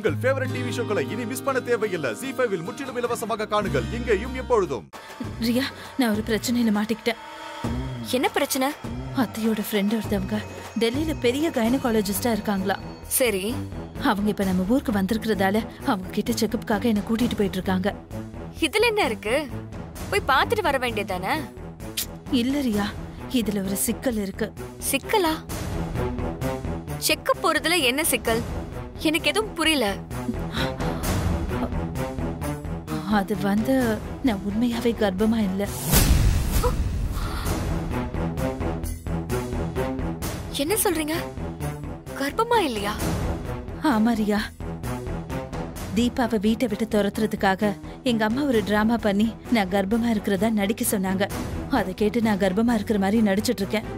உங்கள் favourite TV ஷோக்களை இனி miss பண்ண தேவையில்லை ஜி ஃபைவில் முற்றிலும் இலவசமாக காணுங்கள் இங்கேயும் எப்பொழுதும் ரியா நான் ஒரு பிரச்சனையில மாட்டிக்கிட்டேன் என்ன பிரச்சனை அத்தையோட ஃப்ரெண்ட் ஒருத்தவங்க டெல்லியில பெரிய கைனகாலஜிஸ்டா இருக்காங்களா சரி அவங்க இப்ப நம்ம ஊருக்கு வந்திருக்கிறதால அவங்க கிட்ட செக்கப்புக்காக என்ன கூட்டிட்டு போயிட்டு இருக்காங்க இதுல என்ன இருக்கு போய் பார்த்துட்டு வர வேண்டியதானே இல்ல ரியா இதுல ஒரு சிக்கல் இருக்கு சிக்கலா செக்க போறதுல என்ன சிக்கல் எனக்கு எதுவும் புரியல அது வந்து நான் உண்மையாவே கர்ப்பமா இல்ல என்ன சொல்றீங்க கர்ப்பமா இல்லையா ஆமா ரியா தீபாவை வீட்டை விட்டு துரத்துறதுக்காக எங்க அம்மா ஒரு டிராமா பண்ணி நான் கர்ப்பமா இருக்கிறதா நடிக்க சொன்னாங்க அதை கேட்டு நான் கர்ப்பமா இருக்கிற மாதிரி நடிச்சிட்டு இருக்கேன்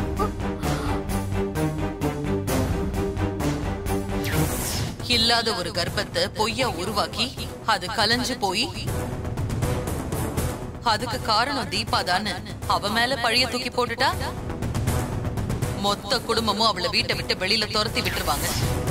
இல்லாத ஒரு கர்ப்பத்தை பொய்யா உருவாக்கி அது கலைஞ்சு போய் அதுக்கு காரணம் தீபா தானே அவ மேல பழிய தூக்கி போட்டுட்டா மொத்த குடும்பமும் அவளை வீட்டை விட்டு வெளியில துரத்தி விட்டுருவாங்க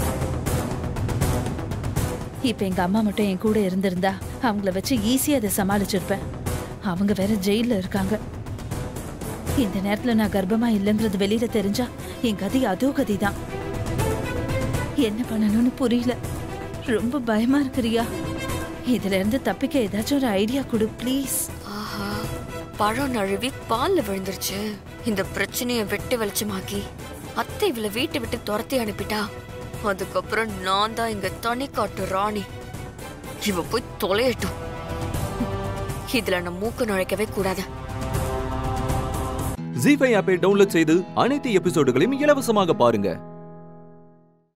இப்ப எங்க அம்மா மட்டும் என் கூட இருந்திருந்தா அவங்கள வச்சு ஈஸியா அதை சமாளிச்சிருப்பேன் அவங்க வேற ஜெயில்ல இருக்காங்க இந்த நேரத்துல நான் கர்ப்பமா இல்லைங்கிறது வெளியில தெரிஞ்சா என் கதி அதோ கதிதான் என்ன பண்ணணும்னு புரியல ரொம்ப பயமா இருக்கு ரியா இதுல இருந்து தப்பிக்க ஏதாச்சும் ஒரு ஐடியா கொடு ப்ளீஸ் ஆஹா பழம் நழுவி பால்ல விழுந்துருச்சு இந்த பிரச்சனைய வெட்டு வெளிச்சமாக்கி அத்தை இவளை வீட்டை விட்டு துரத்தி அனுப்பிட்டா அதுக்கப்புறம் நான் தான் இங்க தனி காட்டு ராணி இவ போய் தொலையட்டும் இதுல நான் மூக்கு நுழைக்கவே கூடாது ஜி ஃபைவ் ஆப்பை டவுன்லோட் செய்து அனைத்து எபிசோடுகளையும் இலவசமாக பாருங்க